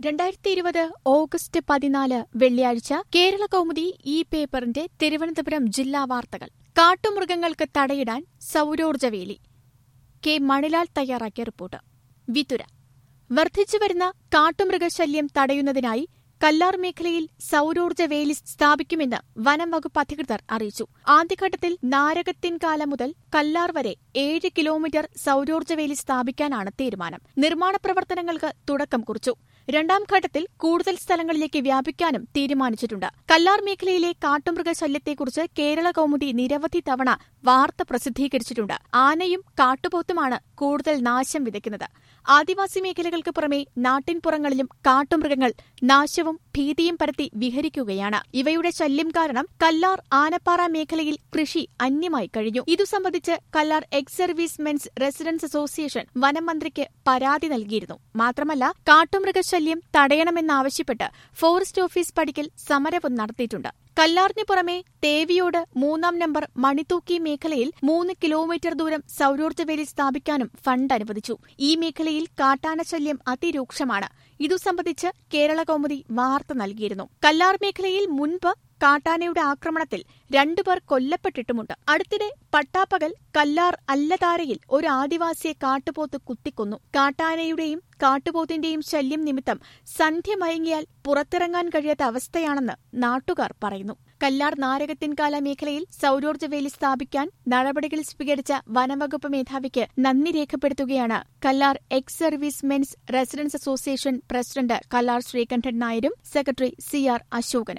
രണ്ടായിരത്തി ഇരുപത് ഓഗസ്റ്റ് പതിനാല് വെള്ളിയാഴ്ച കേരള കൗമുദി ഈ പേപ്പറിന്റെ തിരുവനന്തപുരം ജില്ലാ വാർത്തകൾ കാട്ടുമൃഗങ്ങൾക്ക് തടയിടാൻ സൗരോർജ്ജവേലി കെ മണിലാൽ തയ്യാറാക്കിയ റിപ്പോർട്ട് വിതുര വർദ്ധിച്ചുവരുന്ന കാട്ടുമൃഗശല്യം തടയുന്നതിനായി കല്ലാർ മേഖലയിൽ സൗരോർജ്ജ വേലി സ്ഥാപിക്കുമെന്ന് വനം വകുപ്പ് അധികൃതർ അറിയിച്ചു ആദ്യഘട്ടത്തിൽ നാരകത്തിൻകാല മുതൽ കല്ലാർ വരെ ഏഴ് കിലോമീറ്റർ സൗരോർജ്ജ വേലി സ്ഥാപിക്കാനാണ് തീരുമാനം നിർമ്മാണ പ്രവർത്തനങ്ങൾക്ക് തുടക്കം കുറിച്ചു രണ്ടാം ഘട്ടത്തിൽ കൂടുതൽ സ്ഥലങ്ങളിലേക്ക് വ്യാപിക്കാനും തീരുമാനിച്ചിട്ടുണ്ട് കല്ലാർ മേഖലയിലെ കാട്ടുമൃഗശല്യത്തെക്കുറിച്ച് കേരള കൗമുദി നിരവധി തവണ വാർത്ത പ്രസിദ്ധീകരിച്ചിട്ടുണ്ട് ആനയും കാട്ടുപോത്തുമാണ് കൂടുതൽ നാശം വിതയ്ക്കുന്നത് ആദിവാസി മേഖലകൾക്ക് പുറമെ നാട്ടിൻപുറങ്ങളിലും കാട്ടുമൃഗങ്ങൾ നാശവും ഭീതിയും പരത്തി വിഹരിക്കുകയാണ് ഇവയുടെ ശല്യം കാരണം കല്ലാർ ആനപ്പാറ മേഖലയിൽ കൃഷി അന്യമായി കഴിഞ്ഞു ഇതു സംബന്ധിച്ച് Kallar ex service men's residents association വനം മന്ത്രിക്ക് പരാതി നൽകിയിരുന്നു മാത്രമല്ല കാട്ടുമൃഗശല്യം തടയണമെന്നാവശ്യപ്പെട്ട് ഫോറസ്റ്റ് ഓഫീസ് പടിക്കൽ സമരവും നടത്തിയിട്ടുണ്ട് കല്ലാറിന് പുറമെ തേവിയോട് മൂന്നാം നമ്പർ മണിത്തൂക്കി മേഖലയിൽ മൂന്ന് കിലോമീറ്റർ ദൂരം സൗരോർജ്ജവേലി സ്ഥാപിക്കാനും ഫണ്ട് അനുവദിച്ചു ഈ മേഖലയിൽ കാട്ടാനശല്യം അതിരൂക്ഷമാണ് ഇതു സംബന്ധിച്ച് കേരള കൗമുദി വാർത്ത നൽകിയിരുന്നു കല്ലാർ മേഖലയിൽ മുൻപ് കാട്ടാനയുടെ ആക്രമണത്തിൽ രണ്ടുപേർ കൊല്ലപ്പെട്ടിട്ടുമുണ്ട് അടുത്തിടെ പട്ടാപ്പകൽ കല്ലാർ അല്ലതാരയിൽ ഒരു ആദിവാസിയെ കാട്ടുപോത്ത് കുത്തിക്കൊന്നു കാട്ടാനയുടെയും കാട്ടുപോത്തിന്റെയും ശല്യം നിമിത്തം സന്ധ്യ മയങ്ങിയാൽ പുറത്തിറങ്ങാൻ കഴിയാത്ത അവസ്ഥയാണെന്ന് നാട്ടുകാർ പറയുന്നു കല്ലാർ നാരകത്തിൻകാല മേഖലയിൽ സൗരോർജ്ജവേലി സ്ഥാപിക്കാൻ നടപടികൾ സ്വീകരിച്ച വനംവകുപ്പ് മേധാവിക്ക് നന്ദി രേഖപ്പെടുത്തുകയാണ് Kallar ex service men's residents association president Kallar Sreekantan നായരും സെക്രട്ടറി സി ആർ അശോകനും